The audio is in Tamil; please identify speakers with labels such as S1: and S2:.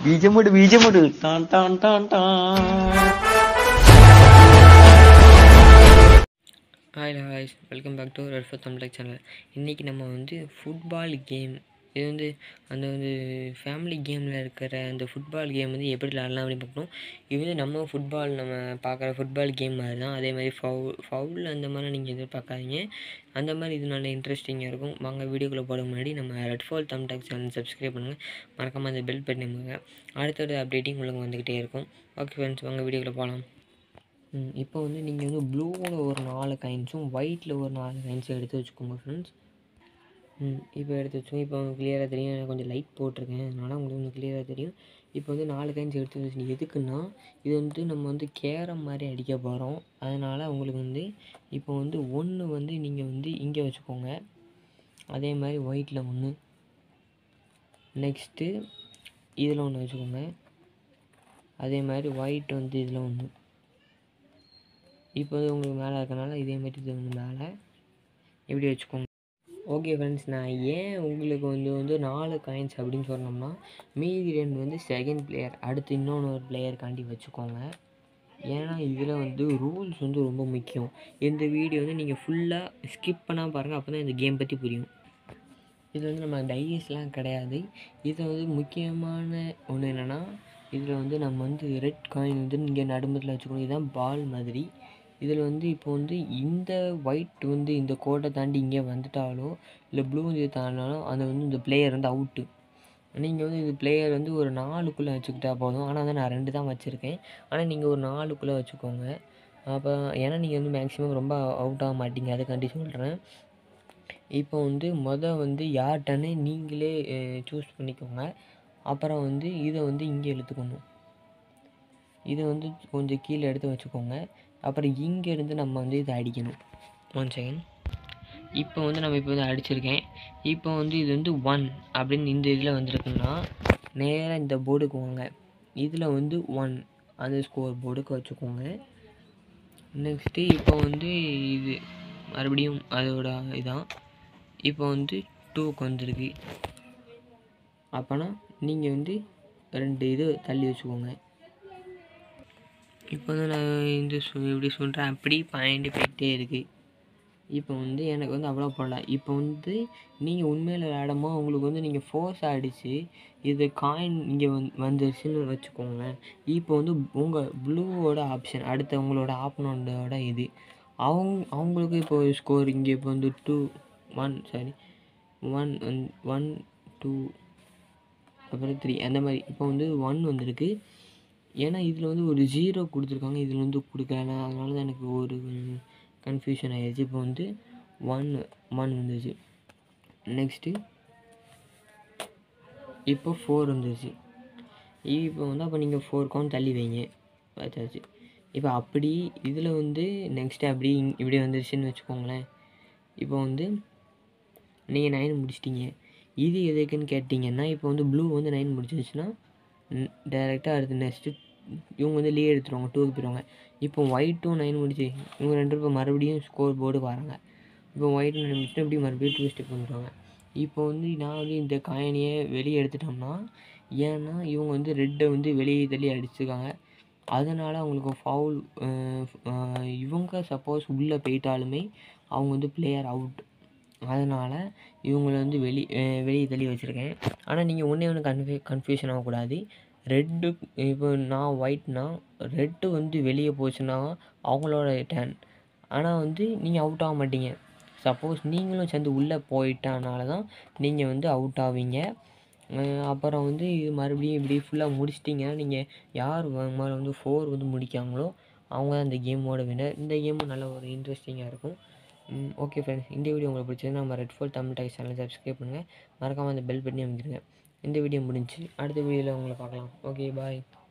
S1: ബീജമുട് ബീജമുട് ടാൻ ടാൻ ടാൻ ടാൻ
S2: ஹாய் ஹாய்ஸ் welcome back to red four Tamil channel இன்றைக்கி நம்ம வந்து ஃபுட்பால் கேம் இது வந்து அந்த வந்து ஃபேமிலி கேமில் இருக்கிற அந்த ஃபுட்பால் கேம் வந்து எப்படி விளாட்லாம் அப்படின்னு பார்க்கணும் இது வந்து நம்ம ஃபுட்பால் நம்ம பார்க்குற ஃபுட்பால் கேம் மாதிரி தான் அதே மாதிரி ஃபவுல் ஃபவுல் அந்த மாதிரி நீங்கள் எதிர்பார்க்காதீங்க அந்த மாதிரி இது நல்ல இன்ட்ரெஸ்டிங்காக இருக்கும் வாங்க வீடியோக்குள்ளே போட முன்னாடி நம்ம red four Tamil channel subscribe பண்ணுங்கள் மறக்காமல் அந்த பெல் பட்டன் பண்ணுங்க அடுத்தடுத்த அப்டேட்டிங் உங்களுக்கு வந்துக்கிட்டே இருக்கும் ஓகே ஃப்ரெண்ட்ஸ் வாங்க வீடியோக்குள்ளே போகலாம் ம், இப்போ வந்து நீங்கள் வந்து ப்ளூவில் ஒரு நாலு காயின்ஸும் ஒயிட்டில் ஒரு நாலு காயின்ஸும் எடுத்து வச்சுக்கோங்க ஃப்ரெண்ட்ஸ் ம் இப்போ எடுத்து வச்சுக்கோங்க இப்போ உங்களுக்கு கிளியராக தெரியும் நான் கொஞ்சம் லைட் போட்டிருக்கேன் அதனால் உங்களுக்கு வந்து கிளியராக தெரியும் இப்போ வந்து நாலு காயின்ஸ் எடுத்து வச்சு எதுக்குன்னா இது வந்து நம்ம வந்து கேரம் மாதிரி அடிக்க போகிறோம் அதனால் உங்களுக்கு வந்து இப்போ வந்து ஒன்று வந்து நீங்கள் வந்து இங்கே வச்சுக்கோங்க அதே மாதிரி ஒயிட்டில் ஒன்று நெக்ஸ்ட்டு இதில் ஒன்று வச்சுக்கோங்க அதே மாதிரி ஒயிட் வந்து இதில் ஒன்று இப்போ வந்து உங்களுக்கு மேலே இருக்கனால இதே மாதிரி இது வந்து மேலே இப்படி வச்சுக்கோங்க ஓகே ஃப்ரெண்ட்ஸ் நான் ஏன் உங்களுக்கு வந்து வந்து நாலு காயின்ஸ் அப்படின்னு சொன்னோம்னா மீதி ரெண்டு வந்து செகண்ட் பிளேயர் அடுத்து இன்னொன்று ஒரு பிளேயருக்காண்டி வச்சுக்கோங்க ஏன்னா இதில் வந்து ரூல்ஸ் வந்து ரொம்ப முக்கியம் இந்த வீடியோ வந்து நீங்கள் ஃபுல்லாக ஸ்கிப் பண்ணால் பாருங்கள் அப்போ தான் இந்த கேம் பற்றி புரியும் இது வந்து நம்ம டைஜஸ்லாம் கிடையாது இது வந்து முக்கியமான ஒன்று என்னென்னா இதில் வந்து நம்ம வந்து ரெட் காயின் வந்து இங்கே நடுமத்தில் வச்சுக்கணும் இதுதான் பால் மாதிரி இதில் வந்து இப்போ வந்து இந்த ஒயிட் வந்து இந்த கோட்டை தாண்டி இங்கே வந்துட்டாலோ இல்லை ப்ளூ வந்து தாண்டினாலும் அது வந்து இந்த பிளேயர் வந்து அவுட்டு நீங்கள் வந்து இது பிளேயர் வந்து ஒரு நாலுக்குள்ளே வச்சுக்கிட்டா போதும் ஆனால் வந்து நான் ரெண்டு தான் வச்சுருக்கேன் ஆனால் நீங்கள் ஒரு நாலுக்குள்ளே வச்சுக்கோங்க அப்போ ஏன்னா நீங்கள் வந்து மேக்ஸிமம் ரொம்ப அவுட் ஆக மாட்டீங்க அதுக்காண்டி சொல்கிறேன் இப்போ வந்து மொதல் வந்து யார்கிட்டன்னு நீங்களே சூஸ் பண்ணிக்கோங்க அப்புறம் வந்து இதை வந்து இங்கே இழுத்துக்கணும் இதை வந்து கொஞ்சம் கீழே எடுத்து வச்சுக்கோங்க அப்புறம் இங்கேருந்து நம்ம வந்து இதை அடிக்கணும் ஒன் செகண்ட் இப்போ வந்து நம்ம இப்போ வந்து அடிச்சிருக்கேன் இப்போ வந்து இது வந்து ஒன் அப்படின்னு இந்த இதில் வந்திருக்குன்னா நேராக இந்த போர்டுக்கு வாங்க இதில் வந்து ஒன் அந்த ஸ்கோர் போர்டுக்கு வச்சுக்கோங்க நெக்ஸ்ட்டு இப்போ வந்து இது மறுபடியும் அதோட இதான் இப்போ வந்து டூக்கு வந்திருக்கு அப்போனா நீங்கள் வந்து ரெண்டு இது தள்ளி வச்சுக்கோங்க இப்போ வந்து நான் இந்த சொ இப்படி சொல்கிறேன் அப்படி பாயிண்ட் போயிட்டே இருக்குது இப்போ வந்து எனக்கு வந்து அவ்வளோ போடல இப்போ வந்து நீங்கள் உண்மையில் விளையாடமோ உங்களுக்கு வந்து நீங்கள் ஃபோர்ஸ் அடித்து இது காயின் இங்கே வந் வந்துருச்சுன்னு வச்சுக்கோங்க இப்போ வந்து உங்கள் ப்ளூவோட ஆப்ஷன் அடுத்த உங்களோட ஆப்பனோட இது அவங்க அவங்களுக்கு இப்போ ஸ்கோர் இங்கே இப்போ வந்து two one sorry one one two அப்புறம் த்ரீ அந்த மாதிரி இப்போ வந்து ஒன் வந்திருக்கு ஏன்னா இதில் வந்து ஒரு ஜீரோ கொடுத்துருக்காங்க இதில் வந்து கொடுக்கல அதனால தான் எனக்கு ஒரு கன்ஃபியூஷன் ஆயிடுச்சு இப்போ வந்து ஒன் ஒன் வந்துருச்சு நெக்ஸ்ட்டு இப்போ ஃபோர் வந்துருச்சு இப்போ வந்து அப்போ நீங்கள் ஃபோர் கவுண்ட் தள்ளி வைங்க பார்த்தாச்சு இப்போ அப்படி இதில் வந்து நெக்ஸ்ட்டு அப்படி இங்- இப்படி வந்துருச்சுன்னு வச்சுக்கோங்களேன் இப்போ வந்து நீங்கள் நைன் முடிச்சிட்டீங்க இது எதுக்குன்னு கேட்டிங்கன்னா இப்போ வந்து ப்ளூ வந்து நைன் முடிச்சிருச்சுன்னா டேரெக்டாக அடுத்து நெக்ஸ்ட்டு இவங்க வந்து லீவ் எடுத்துருவாங்க டூக்கு போயிடுவாங்க இப்போ ஒயிட்டும் நைன் முடிச்சு இவங்க ரெண்டு பேரும் மறுபடியும் ஸ்கோர் போர்டுக்கு வராங்க இப்போ ஒயிட் நைன் முடிச்சுட்டு அப்படியே மறுபடியும் டூ ஸ்டெப் வந்துடுவாங்க இப்போ வந்து நான் வந்து இந்த காயினையே வெளியே எடுத்துட்டோம்னா ஏன்னா இவங்க வந்து ரெட்டை வந்து வெளியே தள்ளி அடிச்சிருக்காங்க அதனால் அவங்களுக்கு ஃபவுல் இவங்க சப்போஸ் உள்ளே போயிட்டாலுமே அவங்க வந்து பிளேயர் அவுட் அதனால் இவங்கள வந்து வெளி அஹ் வெளியே தள்ளி வச்சுருக்கேன் ஆனால் நீங்கள் ஒன்றே ஒன்று கன்ஃபியூ கன்ஃபியூஷன் ஆகக்கூடாது ரெட்டு இப்போ நான் ஒயிட்னா ரெட்டு வந்து வெளியே போச்சுன்னா அவங்களோட டேன் ஆனால் வந்து நீங்கள் அவுட் ஆக மாட்டீங்க சப்போஸ் நீங்களும் சேர்ந்து உள்ளே போயிட்டனால தான் நீங்கள் வந்து அவுட் ஆவீங்க அஹ் அப்புறம் வந்து இது மறுபடியும் இப்படி ஃபுல்லாக முடிச்சிட்டிங்கன்னா நீங்கள் யார் வ- முதல்ல வந்து ஃபோர் வந்து முடிக்காங்களோ அவங்க தான் இந்த கேமோட வினர் இந்த கேமும் நல்ல ஒரு இன்ட்ரெஸ்டிங்காக இருக்கும் ஓகே ஃப்ரெண்ட்ஸ் இந்த வீடியோ உங்களுக்கு பிடிச்சது நம்ம red four Tamil dice channel subscribe பண்ணுங்கள் மறக்காமல் அந்த பெல் பட்டனி அமைக்கிருங்க இந்த வீடியோ முடிஞ்சு அடுத்த வீடியோவில் உங்களை பார்க்கலாம் ஓகே பாய்